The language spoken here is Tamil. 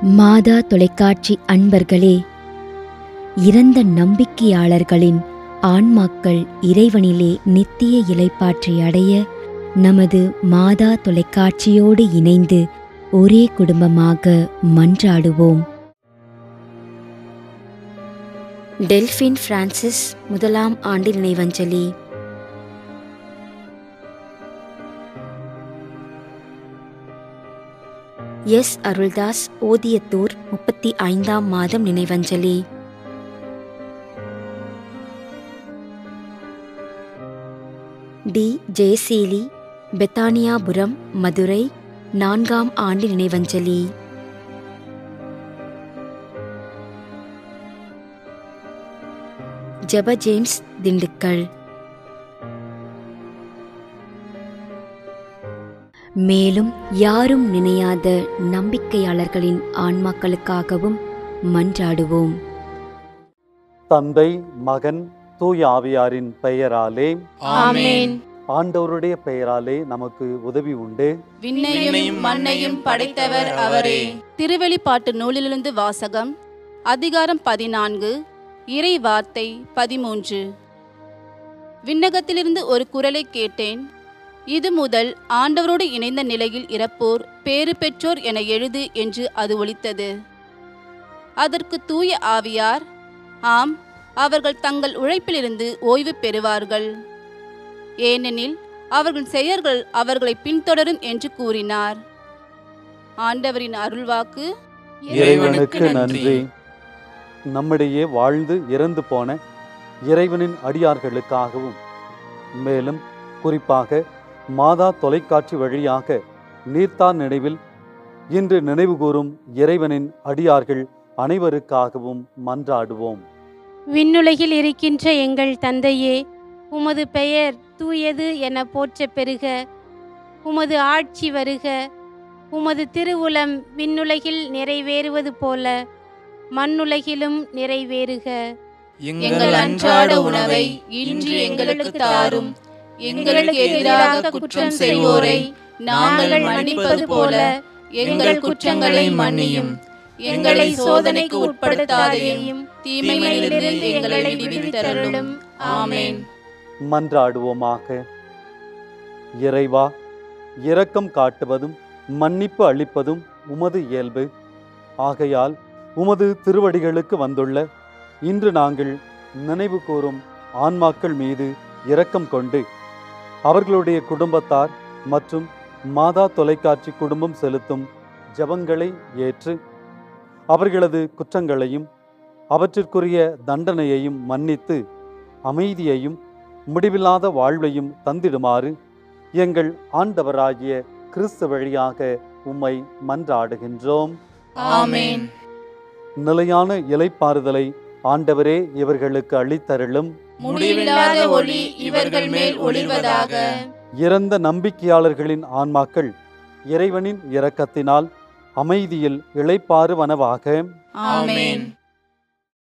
மாதா தொலைக்காட்சி அன்பர்களே இறந்த நம்பிக்கையாளர்களின் ஆன்மாக்கள் இறைவனிலே நித்திய இலைப்பாற்றை அடைய நமது மாதா தொலைக்காட்சியோடு இணைந்து ஒரே குடும்பமாக மன்றாடுவோம் டெல்பின் பிரான்சிஸ் முதலாம் ஆண்டு நினைவஞ்சலி எஸ் அருள்தாஸ் ஓதியத்தூர் முப்பத்தி ஐந்தாம் மாதம் நினைவஞ்சலி டி ஜெயசீலி பெத்தானியாபுரம் மதுரை நான்காம் ஆண்டு நினைவஞ்சலி ஜெப ஜேம்ஸ் திண்டுக்கல் மேலும் யாரும் நினையாத நம்பிக்கையாளர்களின் ஆன்மாக்களுக்காகவும் மன்றாடுவோம் தந்தை மகன் தூய ஆவியாரின் பெயராலே ஆமென் ஆண்டவருடைய பெயராலே நமக்கு உதவி உண்டு விண்ணையும் மண்ணையும் படைத்தவர் அவரே திருவெளிப்பாட்டு நூலிலிருந்து வாசகம் அதிகாரம் பதினான்கு இறை வார்த்தை பதிமூன்று விண்ணகத்திலிருந்து ஒரு குரலை கேட்டேன் இது முதல் ஆண்டவரோடு இணைந்த நிலையில் இறப்போர் பேறு பெற்றோர் என எழுது என்று அது ஒலித்தது அதற்கு தூய ஆவியார் ஆம் அவர்கள் தங்கள் உழைப்பிலிருந்து ஓய்வு பெறுவார்கள் ஏனெனில் அவர்கள் செயல்கள் அவர்களை பின்தொடரும் என்று கூறினார் ஆண்டவரின் அருள்வாக்கு இறைவனுக்கு நன்றி நம்மிடையே வாழ்ந்து இறந்து போன இறைவனின் அடியார்களுக்காகவும் மேலும் குறிப்பாக மாதா தொலைக்காட்சி வழியாக நீர்த்தார் நினைவில் இன்று நினைவுகூரும் இறைவனின் அடியார்கள் அனைவருக்காகவும் மன்றாடுவோம் விண்ணுலகில் இருக்கின்ற எங்கள் தந்தையே உமது பெயர் தூயது என போற்ற பெறுக உமது ஆட்சி வருக உமது திருவுளம் விண்ணுலகில் நிறைவேறுவது போல மண்ணுலகிலும் நிறைவேறுக எங்கள் அன்றாட உணவை இன்று எங்களுக்கு தாரும் எங்களுக்கு எதிராக குற்றம் செய்வோரை நாங்கள் மன்னிப்பது போல எங்கள் குற்றங்களை மன்னியும் எங்களை சோதனைக்கு உட்படுத்தாதையும் தீமையிலிருந்து எங்களை விடுவித்தருளும் ஆமென் மன்றாடுவோமாக இறைவா இரக்கம் காட்டுவதும் மன்னிப்பு அளிப்பதும் உமது இயல்பு ஆகையால் உமது திருவடிகளுக்கு வந்துள்ள இன்று நாங்கள் நினைவு கூறும் ஆன்மாக்கள் மீது இரக்கம் கொண்டு அவர்களுடைய குடும்பத்தார் மற்றும் மாதா தொலைக்காட்சி குடும்பம் செலுத்தும் ஜெபங்களை ஏற்று அவர்களது குற்றங்களையும் அவற்றிற்குரிய தண்டனையையும் மன்னித்து அமைதியையும் முடிவில்லாத வாழ்வையும் தந்திடுமாறு எங்கள் ஆண்டவராகிய கிறிஸ்து வழியாக உம்மை மன்றாடுகின்றோம் ஆமென் நிலையான இலைப்பாறுதலை ஆண்டவரே இவர்களுக்கு அளித்தருளும் முடிவில்லாத ஒளி இவர்கள் மேல் ஒளிர்வதாக இறந்த நம்பிக்கையாளர்களின் ஆன்மாக்கள் இறைவனின் இரக்கத்தினால் அமைதியில் இளைப்பாறுவனவாக ஆமென்